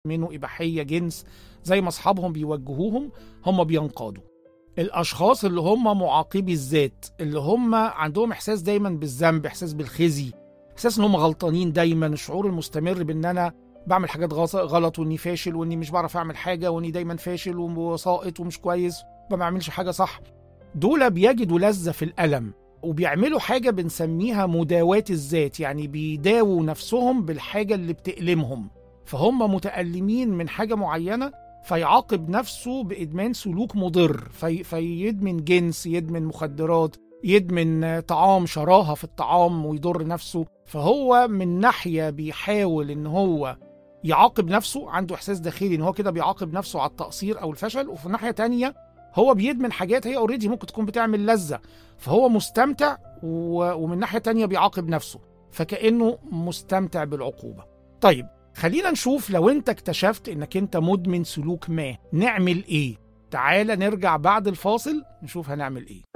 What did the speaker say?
منه إباحية جنس زي ما أصحابهم بيوجهوهم هم بينقادوا الأشخاص اللي هم معاقبي الذات اللي هم عندهم إحساس دايما بالذنب إحساس بالخزي إحساس إن هم غلطانين دايما الشعور المستمر بإن أنا بعمل حاجات غلط وإني فاشل وإني مش بعرف أعمل حاجة وإني دايما فاشل وساقط ومش كويس ما بعملش حاجة صح دول بيجدوا لذة في الألم وبيعملوا حاجة بنسميها مداواة الذات يعني بيداووا نفسهم بالحاجة اللي بتألمهم فهم متألمين من حاجة معينة فيعاقب نفسه بإدمان سلوك مضر في فيدمن جنس يدمن مخدرات يدمن طعام شراهة في الطعام ويضر نفسه فهو من ناحية بيحاول إن هو يعاقب نفسه عنده إحساس داخلي إن هو كده بيعاقب نفسه على التقصير أو الفشل وفي ناحية تانية هو بيدمن حاجات هي اوريدي ممكن تكون بتعمل لذة فهو مستمتع و... ومن ناحية تانية بيعاقب نفسه فكأنه مستمتع بالعقوبة طيب خلينا نشوف لو انت اكتشفت انك انت مدمن سلوك ما نعمل ايه تعال نرجع بعد الفاصل نشوف هنعمل ايه